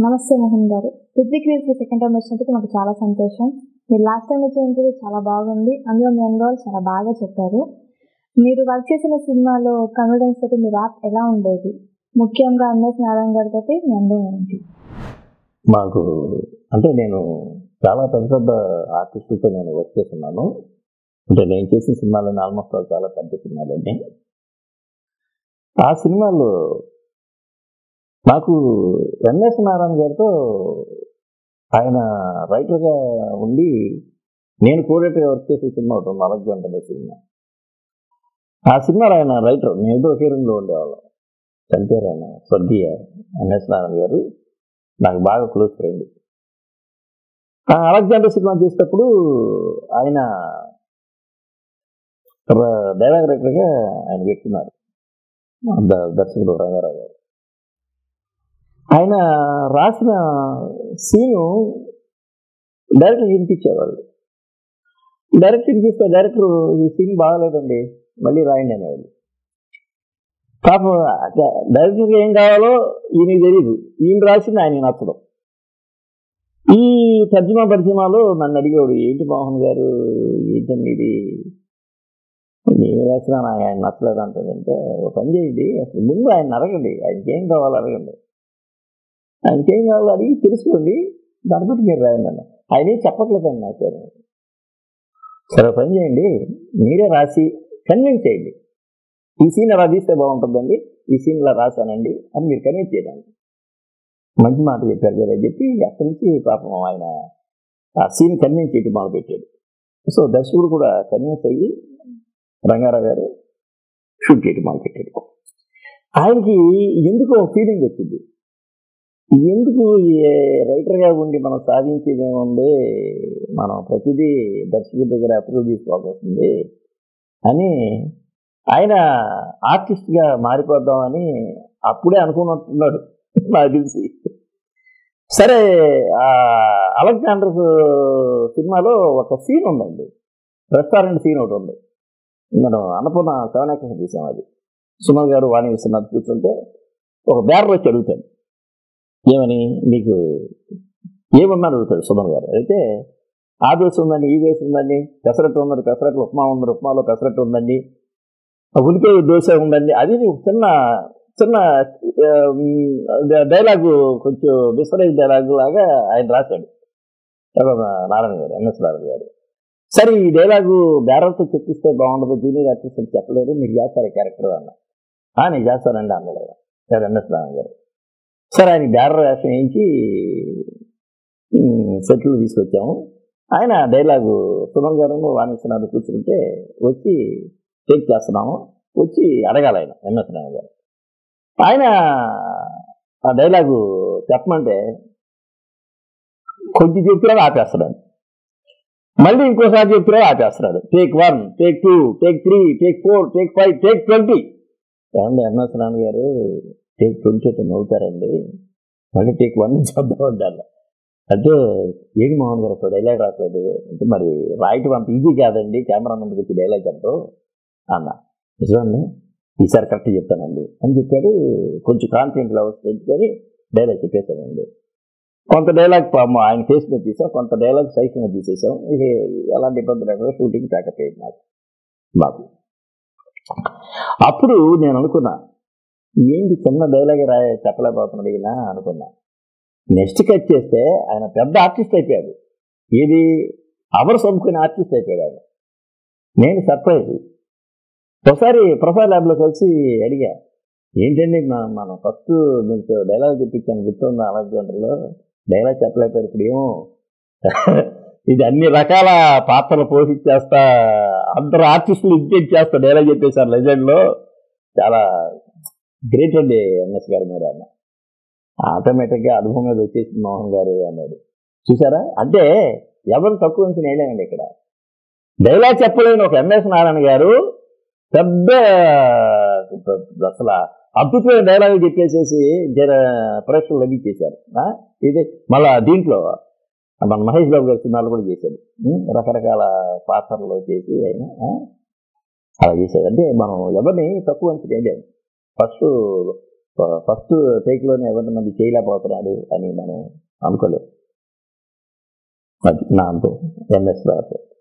నమస్తే మోహన్ గారు Prithvi creeds second time వచ్చినందుకు మాకు చాలా సంతోషం మీరు లాస్ట్ టైం వచ్చిన ఇంటర్వ్యూ చాలా బాగుంది అందులో మీ అనుభవాలు చాలా బాగా చెప్పారు మీరు వర్క్ చేసిన సినిమాలో కన్ఫిడెన్స్ తోటి మీ ర్యాప్ ఎలా ఉండేది ముఖ్యంగా ఎంఎస్ నారాయణ గారితో మీ అనుభవం ఏంటి మాకు అంటే నేను చాలా పెద్ద పెద్ద ఆర్టిస్టులతో నేను వర్క్ చేస్తున్నాను అంటే నేను చేసిన సినిమాలని ఆల్మోస్ట్ ఆల్ చాలా పెద్ద సినిమాలండి ఆ సినిమాలో నాకు ఎంఎస్ నారాయణ గారితో ఆయన రైటర్గా ఉండి నేను కోడేటగా వర్క్ చేసే సినిమా ఒకటి ఉంది అలెగ్జాండర్ అనే సినిమా ఆ సినిమాలో ఆయన రైటర్ నేను ఏదో ఒకే రూమ్లో ఉండేవాళ్ళం చనిపోయారు ఆయన స్వర్గీయ ఎంఎస్ నారాయణ గారు నాకు బాగా క్లోజ్ ఫ్రెండ్ ఆ అలెగ్జాండర్ సినిమా చేసేటప్పుడు ఆయన డైలాగ్ రైటర్గా ఆయన పెట్టుకున్నారు ద- దర్శకుడు రంగారావు గారు ఆయన రాసిన సీను డైరెక్టర్ వినిపించేవాళ్ళు డైరెక్ట్ వినిపిస్తే డైరెక్టర్ ఈ సీన్ బాగాలేదండి మళ్ళీ రాయండి అనేవాళ్ళు పాపం అట్లా డైరెక్టర్కి ఏం కావాలో ఈయనకి తెలియదు ఈయన రాసింది ఆయన నచ్చడం ఈ తర్జుమా పరిచయమాలో నన్ను అడిగేవాడు ఏంటి మోహన్ గారు ఏంటండి ఇది నేను రాసిన ఆయన నచ్చలేదు అంటుందంటే ఒక పని చేయండి అసలు ముందు ఆయన అడగండి ఆయనకి ఏం కావాలో అడగండి ఆయనకి ఏం కావాలో అడిగి తెలుసుకోండి దాన్ని బట్టి మీరు రాయండి అన్న ఆయన ఏం చెప్పట్లేదండి నాకు సరే ఒక పని చేయండి మీరే రాసి కన్విన్స్ చేయండి ఈ సీన్ ఎలా తీస్తే బాగుంటుందండి ఈ సీన్ ఇలా రాశానండి అని మీరు కన్విన్స్ చేయడానికి మంచి మాట చెప్పారు కదా అని చెప్పి అక్కడి నుంచి పాపం ఆయన ఆ సీన్ కన్విన్స్ చేయడం మొదలు పెట్టాడు సో దర్శకుడు కూడా కన్విన్స్ అయ్యి రంగారావు గారు షూట్ చేయడం మొదలు పెట్టాడు ఆయనకి ఎందుకో ఫీలింగ్ వచ్చింది ఎందుకు ఈ రైటర్గా ఉండి మనం సాధించేది ఏముంది మనం ప్రతిదీ దర్శకుడి దగ్గర అప్రూవ్ తీసుకోవాల్సి వస్తుంది అని ఆయన ఆర్టిస్ట్గా మారిపోద్దామని అప్పుడే అనుకున్నట్టున్నాడు నాకు తెలిసి సరే ఆ అలెగ్జాండర్ సినిమాలో ఒక సీన్ ఉందండి రెస్టారెంట్ సీన్ ఒకటి ఉంది మనం అన్నపూర్ణ సెవెన్ తీసాం అది సుమన్ గారు వాణి విశ్వనాథ్ కూర్చుంటే ఒక బ్యారర్ వచ్చి అడుగుతాడు ఏమని నీకు ఏమన్నా అడుగుతాడు సుమన్ గారు అయితే ఆ దోశ ఉందండి ఈ దోశ ఉందండి పెసరట్టు ఉందండి పెసరట్టు ఉప్మా ఉంది ఉప్మాలో పెసరట్టు ఉందండి ఉల్లిపాయ దోశ ఉందండి అది ఒక చిన్న చిన్న డైలాగు కొంచెం డిస్పరైజ్ డైలాగ్ లాగా ఆయన రాశాడు ఎవరు నారాయణ గారు ఎన్ఎస్ నారాయణ గారు సరే ఈ డైలాగు బేరర్తో చెప్పిస్తే బాగుండదు జూనియర్ ఆర్టిస్ట్ అని చెప్పలేరు మీరు చేస్తారు క్యారెక్టర్ అన్న "ఆ, నేను చేస్తానండి అన్నాడు ఆయన సరే ఎన్ఎస్ నారాయణ గారు సరే ఆయన బేరర్ వేషం వేయించి సెట్లు తీసుకొచ్చాము ఆయన డైలాగు సుమన్ గారు వాణిస్తున్నారు కూర్చుంటే వచ్చి టేక్ చేస్తున్నాము వచ్చి అడగాలి ఆయన ఎన్ఎస్ నారాయణ గారు ఆయన ఆ డైలాగు చెప్పమంటే కొంచెం చెప్తున్నా ఆపేస్తున్నాడు మళ్ళీ ఇంకోసారి చెప్తున్నా ఆపేస్తున్నాడు take one take two take three take four take five take twenty ఏమండి ఎన్ఎస్ నాన్న గారు టేక్ ట్వంటీ అయితే నవ్వుతారండి మళ్ళీ టేక్ వన్ చెప్దాం అంటారు అంటే ఏంటి మోహన్ గారు ఒక డైలాగ్ రాలేదు అంటే మరి రాయటం అంత ఈజీ కాదండి కెమెరా ముందుకు వచ్చి డైలాగ్ చెప్పడం అన్న నిజమండి ఈసారి కరెక్ట్ చెప్తానండి అని చెప్పాడు కొంచెం కాన్ఫిడెంట్ లెవెల్స్ పెంచుకొని డైలాగ్ చెప్పేశానండి కొంత డైలాగ్ పాపం ఆయన ఫేస్ మీద తీసాం కొంత డైలాగ్ సైజ్ మీద తీసేసాం ఇది ఎలాంటి ఇబ్బంది లేకుండా షూటింగ్ ప్యాకప్ అయ్యింది నాకు మాకు అప్పుడు నేను అనుకున్నా ఏంటి చిన్న డైలాగ్ రాయ చెప్పలేకపోతున్నాడు ఈయన అనుకున్నా నెక్స్ట్ కట్ చేస్తే ఆయన పెద్ద ఆర్టిస్ట్ అయిపోయాడు ఏది అవర్స్ అమ్ముకునే ఆర్టిస్ట్ అయిపోయాడు ఆయన నేను సర్ప్రైజ్ ఒకసారి ప్రొఫైల్ ల్యాబ్లో కలిసి అడిగా ఏంటండి మన- మనం ఫస్ట్ మీకు డైలాగ్ చెప్పించాను గుర్తుందా అలెగ్జాండర్లో డైలాగ్ చెప్పలేకపోయారు ఇప్పుడు ఏమో ఇది అన్ని రకాల పాత్రలు పోషించేస్తా అందరు ఆర్టిస్టులు ఇంకేం చేస్తా డైలాగ్ చెప్పేశారు లెజెండ్లో చాలా గ్రేట్ అండి ఎన్ఎస్ గారు మీరు అన్న ఆటోమేటిక్గా అనుభవం మీద వచ్చేసింది మోహన్ గారు అన్నాడు చూసారా అంటే ఎవరు తక్కువ నుంచి నేలేనండి ఇక్కడ డైలాగ్ చెప్పలేని ఒక ఎంఎస్ నారాయణ గారు పెద్ద అసలు అద్భుతమైన డైలాగ్ చెప్పేసేసి జర ప్రేక్షకులు లభించేశారు ఆ? ఇది మళ్ళా దీంట్లో మన మహేష్ బాబు గారి సినిమాలు కూడా చేశాడు ఉం? రకరకాల పాత్రలు చేసి ఆయన ఆ? అలా చేశాడు అంటే మనం ఎవరిని తక్కువ అంచనా వేయలేము ఫస్ట్ ఫస్ట్ టేక్లోనే ఎవరి మంది చేయలేకపోతున్నాడు అని మనం అనుకోలేదు అది నా అనుభవం ఎంఎస్ రావు